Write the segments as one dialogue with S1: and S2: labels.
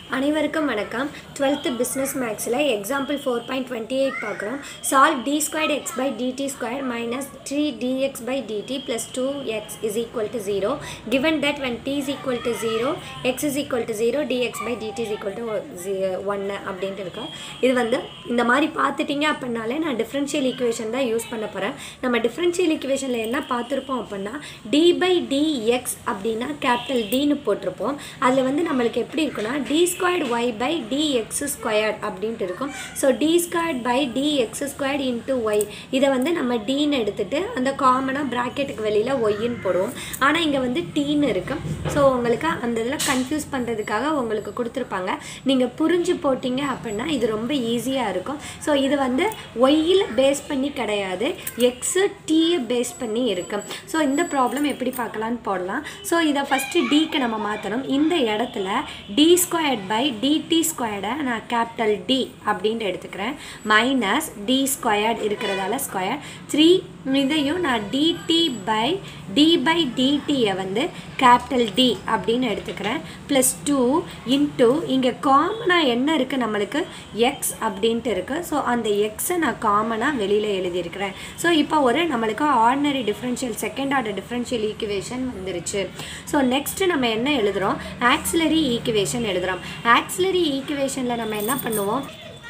S1: அனைவருக்கும் வணக்கம் twelfth business மேக்ஸில் example four point twenty eight பார்க்குறோம் solve d squared x by dt squared minus three dx by dt plus two x is equal to zero given that when t is equal to zero x is equal to zero dx by dt is equal to ஒன்று அப்படின்ட்டு இருக்கு இது வந்து இந்த மாதிரி பார்த்துட்டீங்க அப்படின்னாலே நான் டிஃப்ரென்ஷியல் ஈக்குவேஷன் தான் யூஸ் பண்ண போகிறேன் நம்ம டிஃப்ரென்ஷியல் ஈக்குவேஷனில் என்ன பார்த்துருப்போம் அப்படின்னா டி பை டிஎக்ஸ் அப்படின்னா கேபிட்டல் டின்னு போட்டிருப்போம் அதில் வந்து நம்மளுக்கு எப்படி இருக்குன்னா d squared y by d x squared அப்படின்ட்டு இருக்கும் so d squared by d x squared into y இதை வந்து நம்ம டீன்னு எடுத்துட்டு அந்த காமனாக ப்ராக்கெட்டுக்கு வெளியில் ஒய்ன்னு போடுவோம் ஆனால் இங்கே வந்து டீன்னு இருக்கும் ஸோ உங்களுக்கு அந்த இதில் கன்ஃபியூஸ் பண்ணுறதுக்காக உங்களுக்கு கொடுத்துருப்பாங்க நீங்கள் புரிஞ்சு போட்டிங்க அப்படின்னா இது ரொம்ப ஈஸியாக இருக்கும் ஸோ இது வந்து ஒய்யில் பேஸ் பண்ணி கிடையாது எக்ஸு டீயை பேஸ் பண்ணி இருக்கும் ஸோ இந்த ப்ராப்ளம் எப்படி பார்க்கலான்னு போடலாம் ஸோ இதை ஃபஸ்ட்டு டிக்கு நம்ம மாற்றணும் இந்த இடத்துல டி ஸ்கொயர்ட் பை டிடி ஸ்கொயர்டை நான் கேபிட்டல் டி அப்படின்ட்டு எடுத்துக்கிறேன் மைனஸ் டி ஸ்கொயர்ட் இருக்கிறதால ஸ்கொயர் த்ரீ இதையும் நான் டிடி பை டி பை டிடியை வந்து கேபிட்டல் டி அப்படின்னு எடுத்துக்கிறேன் ப்ளஸ் டூ இன்ட்டு இங்கே காமனாக என்ன இருக்குது நம்மளுக்கு எக்ஸ் அப்படின்ட்டு இருக்குது ஸோ அந்த எக்ஸை நான் காமனாக வெளியில் எழுதியிருக்கிறேன் ஸோ இப்போ ஒரு நம்மளுக்கு ordinary differential second order differential equation வந்துருச்சு ஸோ நெக்ஸ்ட்டு நம்ம என்ன எழுதுகிறோம் ஆக்சிலரி ஈக்குவேஷன் எழுதுகிறோம் ஆக்சிலரி ஈக்குவேஷனில் நம்ம என்ன பண்ணுவோம்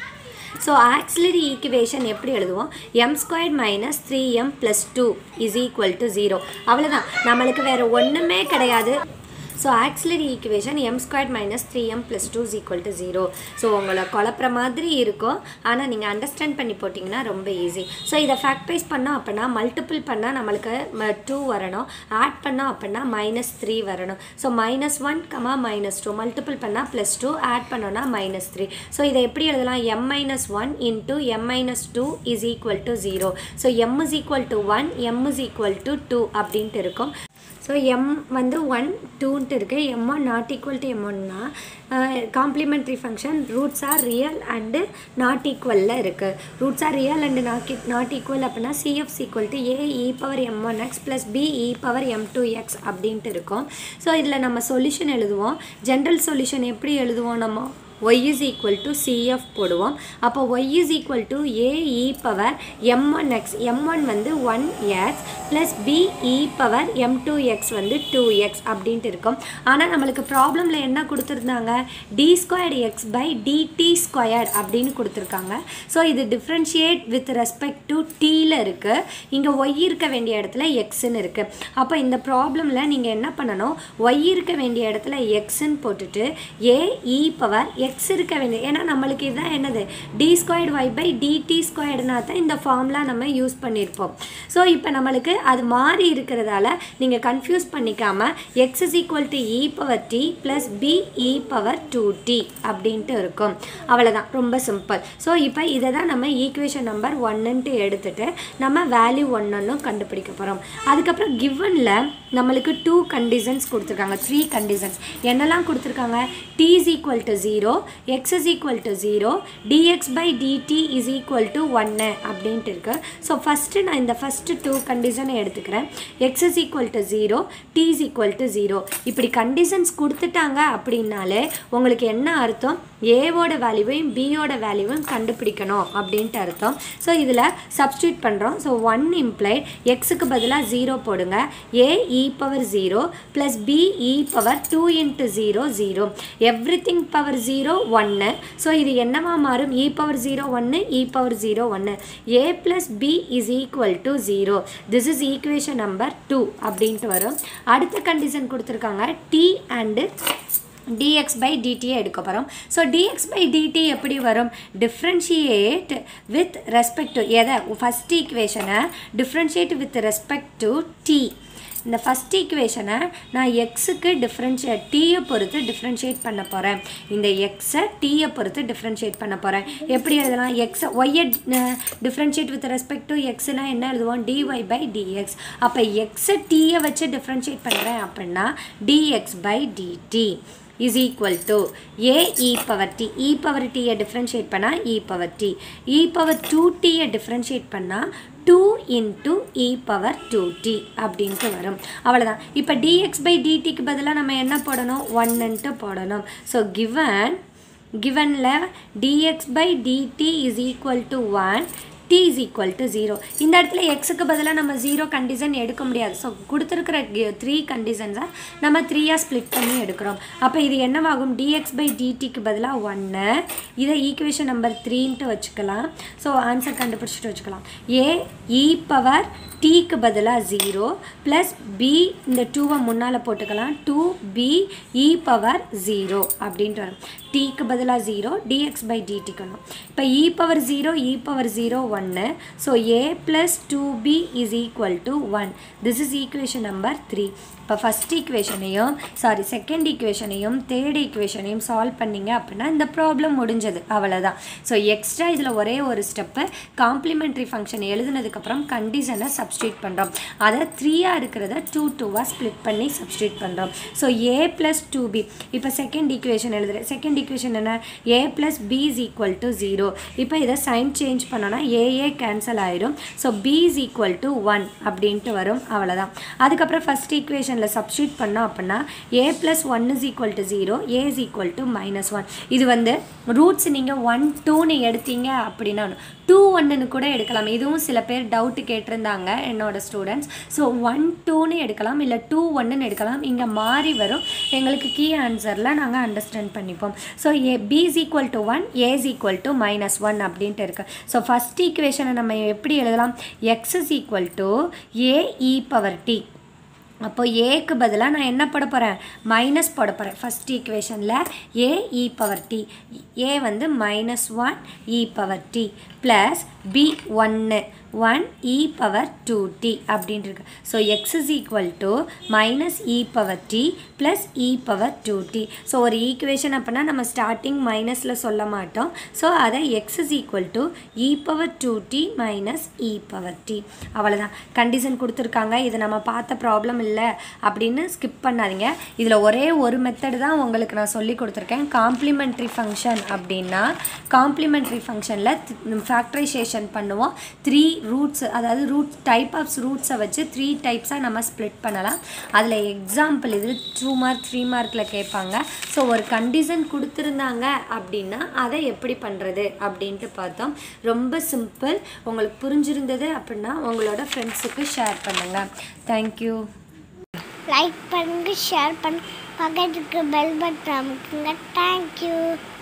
S1: ஸோ ஆக்சிலரி ஈக்குவேஷன் எப்படி எழுதுவோம் m square minus three m plus two is equal to zero அவ்வளோதான் நம்மளுக்கு வேறு ஒன்றுமே கிடையாது so auxiliary equation m square minus three m plus two is equal to zero so உங்களை குழப்புற மாதிரி இருக்கும் ஆனால் நீங்கள் அண்டர்ஸ்டாண்ட் பண்ணி போட்டிங்கன்னா ரொம்ப ஈஸி ஸோ இதை ஃபேக்டரைஸ் பண்ணோம் அப்படின்னா மல்டிபிள் பண்ணால் நம்மளுக்கு டூ வரணும் ஆட் பண்ணோம் அப்படின்னா மைனஸ் த்ரீ வரணும் so minus one comma minus two multiple பண்ணால் ப்ளஸ் டூ ஆட் பண்ணோன்னா மைனஸ் த்ரீ ஸோ இதை எப்படி எழுதலாம் m minus one into m minus two is equal to zero so m is equal to one m is equal to two அப்படின்ட்டு இருக்கும் so m வந்து one டூன்ட்டு இருக்குது m one not equal to m ஒன்னா complementary function roots are real and not ஈக்குவலில் இருக்குது roots are real and not not equal அப்படின்னா CF equal to A e power m one x plus B e power m two x அப்படின்ட்டு இருக்கும் so இதில் நம்ம solution எழுதுவோம் general solution எப்படி எழுதுவோம் நம்ம y is equal to cf போடுவோம் அப்போ y is equal to a e power m1x m1 வந்து 1x plus b e power m2x வந்து 2x அப்படின்ட்டு இருக்கும் ஆனால் நம்மளுக்கு ப்ராப்ளமில் என்ன கொடுத்துருந்தாங்க d squared x by dt squared அப்படின்னு கொடுத்துருக்காங்க ஸோ இது டிஃப்ரென்ஷியேட் வித் ரெஸ்பெக்ட் டு டீயில் இருக்குது இங்கே y இருக்க வேண்டிய இடத்துல எக்ஸ்ன்னு இருக்குது அப்போ இந்த ப்ராப்ளமில் நீங்கள் என்ன பண்ணணும் y இருக்க வேண்டிய இடத்துல எக்ஸ்ன்னு போட்டுட்டு a e பவர் எக்ஸ் இருக்க வேண்டிய ஏன்னா நம்மளுக்கு இதுதான் என்னது d squared y by dt ஸ்கொயர்டுனா தான் இந்த ஃபார்ம்லாம் நம்ம யூஸ் பண்ணியிருப்போம் ஸோ இப்போ நம்மளுக்கு அது மாறி இருக்கிறதால நீங்கள் கன்ஃபியூஸ் பண்ணிக்காமல் x is equal to e power t plus B e power two t அப்படின்ட்டு இருக்கும் அவ்வளோதான் ரொம்ப சிம்பிள் ஸோ இப்போ இதை தான் நம்ம ஈக்குவேஷன் நம்பர் ஒன்னுன்ட்டு எடுத்துகிட்டு நம்ம வேல்யூ ஒன்றுன்னு கண்டுபிடிக்க போகிறோம் அதுக்கப்புறம் கிவனில் நம்மளுக்கு டூ கண்டிஷன்ஸ் கொடுத்துருக்காங்க த்ரீ கண்டிஷன்ஸ் என்னெல்லாம் கொடுத்துருக்காங்க t is equal to zero x is equal to 0 dx by dt is equal to 1 அப்படின்ட்டு இருக்கு ஸோ ஃபஸ்ட்டு நான் இந்த ஃபஸ்ட்டு டூ கண்டிஷனை எடுத்துக்கிறேன் x is equal to 0 t is equal to 0 இப்படி கண்டிஷன்ஸ் கொடுத்துட்டாங்க அப்படின்னாலே உங்களுக்கு என்ன அர்த்தம் ஏவோட வேல்யூவையும் பியோட வேல்யூவையும் கண்டுபிடிக்கணும் அப்படின்ட்டு அர்த்தம் ஸோ இதில் சப்ஸ்டியூட் பண்ணுறோம் ஸோ ஒன் இம்ப்ளைட் எக்ஸுக்கு பதிலாக ஜீரோ போடுங்க A e power zero plus B e power two into zero zero everything power zero ஒன்று ஸோ இது என்னவா மாறும் இ பவர் ஜீரோ ஒன்று இ பவர் ஜீரோ ஒன்று A plus B is equal to zero this is equation number two அப்படின்ட்டு வரும் அடுத்த condition கொடுத்துருக்காங்க t and dx by dt எடுக்க போகிறோம் ஸோ dx by dt எப்படி வரும் டிஃப்ரென்ஷியேட் வித் ரெஸ்பெக்ட் டு எதை ஃபஸ்ட் ஈக்குவேஷனை differentiate with respect to t இந்த ஃபஸ்ட் ஈக்குவேஷனை நான் எக்ஸுக்கு டிஃப்ரென்ஷியேட் டீயை பொறுத்து டிஃப்ரென்ஷியேட் பண்ண போகிறேன் இந்த எக்ஸை டீயை பொறுத்து டிஃப்ரென்ஷியேட் பண்ண போகிறேன் எப்படி எழுதலாம் எக்ஸை ஒய்யை டிஃப்ரென்ஷியேட் வித் ரெஸ்பெக்ட் டு எக்ஸ்னால் என்ன எழுதுவோம் டிஒய் பை டிஎக்ஸ் அப்போ எக்ஸை டீயை வச்சு டிஃப்ரென்ஷியேட் பண்ணுறேன் அப்படின்னா dx by dt is equal to a e power t e power t யை differentiate பண்ணா e power t e power 2t யை differentiate பண்ணா two into e power two t அப்படின்ட்டு வரும் அவ்வளோதான் இப்போ டிஎக்ஸ் பை டிடிக்கு பதிலாக நம்ம என்ன போடணும் ஒன்னுன்ட்டு போடணும் ஸோ கிவன் கிவனில் dx by dt is equal to one t is equal to zero இந்த இடத்துல எக்ஸுக்கு பதிலாக நம்ம ஜீரோ கண்டிஷன் எடுக்க முடியாது ஸோ கொடுத்துருக்கிற த்ரீ கண்டிஷன்ஸை நம்ம த்ரீயாக ஸ்ப்ளிட் பண்ணி எடுக்கிறோம் அப்போ இது என்னவாகும் டிஎக்ஸ் பை டிடிக்கு பதிலாக ஒன்று இதை ஈக்குவேஷன் நம்பர் த்ரீன்ட்டு வச்சுக்கலாம் ஸோ ஆன்சர் கண்டுபிடிச்சிட்டு வச்சுக்கலாம் ஏ இ பவர் டீக்கு பதிலாக ஜீரோ ப்ளஸ் பி இந்த டூவை முன்னால் போட்டுக்கலாம் two B e power zero அப்படின்ட்டு வரும் டீக்கு பதிலாக ஜீரோ டிஎக்ஸ் பை டிடிக்கு வரும் இப்போ e power zero e power zero ஒன்று so A plus two B is equal to one this is equation number three இப்போ ஃபஸ்ட் ஈக்குவேஷனையும் சாரி செகண்ட் ஈக்குவேஷனையும் தேர்ட் ஈக்குவேஷனையும் சால்வ் பண்ணிங்க அப்படின்னா இந்த ப்ராப்ளம் முடிஞ்சது அவ்வளோதான் ஸோ எக்ஸ்ட்ரா இதில் ஒரே ஒரு ஸ்டெப்பு காம்ப்ளிமெண்ட்ரி ஃபங்க்ஷன் எழுதுனதுக்கப்புறம் கண்டிஷனை சப்ஸ்டியூட் பண்ணுறோம் அதை த்ரீயாக இருக்கிறத டூ டூவாக ஸ்ப்ளிட் பண்ணி சப்ஸ்டியூட் பண்ணுறோம் so A plus two B இப்போ செகண்ட் ஈக்குவேஷன் எழுதுறேன் செகண்ட் ஈக்குவேஷன் என்ன A plus B is equal to zero இப்போ இதை சைன் சேஞ்ச் பண்ணோன்னா ஏஏ கேன்சல் ஆயிடும் so B is equal to one அப்படின்ட்டு வரும் அவ்வளோதான் அதுக்கப்புறம் ஃபஸ்ட் ஈக்குவேஷனில் சப்ஸ்டியூட் பண்ணோம் அப்படின்னா A plus one is equal to zero A is equal to minus one இது வந்து ரூட்ஸ் நீங்கள் ஒன் டூன்னு எடுத்தீங்க அப்படின்னா டூ ஒன்னுன்னு கூட எடுக்கலாம் இதுவும் சில பேர் டவுட்டு கேட்டிருந்தாங்க என்னோட ஸ்டூடெண்ட்ஸ் ஸோ ஒன் டூன்னு எடுக்கலாம் இல்லை டூ ஒன்னுன்னு எடுக்கலாம் இங்கே மாறி வரும் எங்களுக்கு கீ ஆன்சரில் நாங்கள் அண்டர்ஸ்டாண்ட் பண்ணிப்போம் so A B is equal to one A is equal to minus one அப்படின்ட்டு இருக்கு ஸோ ஃபஸ்ட் ஈக்குவேஷனை நம்ம எப்படி எழுதலாம் x is equal to A e power t அப்போ ஏக்கு பதிலாக நான் என்ன போட போகிறேன் மைனஸ் போட போகிறேன் ஃபஸ்ட் ஈக்குவேஷனில் ஏ இ பவர் டி ஏ வந்து minus one e power t plus B ஒன்று one e power two t அப்படின்ட்டு இருக்கு so x is equal to minus e power t plus e power two t so ஒரு equation அப்படின்னா நம்ம starting மைனஸில் சொல்ல மாட்டோம் ஸோ அதை x is equal to e power two t minus e power t அவ்வளோதான் கண்டிஷன் கொடுத்துருக்காங்க இது நம்ம பார்த்த ப்ராப்ளம் இல்லை அப்படின்னு ஸ்கிப் பண்ணாதீங்க இதில் ஒரே ஒரு மெத்தடு தான் உங்களுக்கு நான் சொல்லி கொடுத்துருக்கேன் காம்ப்ளிமெண்ட்ரி ஃபங்க்ஷன் அப்படின்னா காம்ப்ளிமெண்ட்ரி ஃபங்க்ஷனில் ஃபேக்டரைசேஷன் பண்ணுவோம் த்ரீ ரூட்ஸ் அதாவது ரூட் டைப் ஆஃப் ரூட்ஸை வச்சு த்ரீ டைப்ஸாக நம்ம ஸ்ப்ளிட் பண்ணலாம் அதில் எக்ஸாம்பிள் இது டூ மார்க் த்ரீ மார்க்கில் கேட்பாங்க ஸோ ஒரு கண்டிஷன் கொடுத்துருந்தாங்க அப்படின்னா அதை எப்படி பண்ணுறது அப்படின்ட்டு பார்த்தோம் ரொம்ப சிம்பிள் உங்களுக்கு புரிஞ்சிருந்தது அப்படின்னா உங்களோட ஃப்ரெண்ட்ஸுக்கு ஷேர் பண்ணுங்கள் தேங்க்யூ
S2: லைக் பண்ணுங்க ஷேர் பண்ணுங்க பக்கத்துக்கு பெல் பட்டன் அமுக்குங்க தேங்க்யூ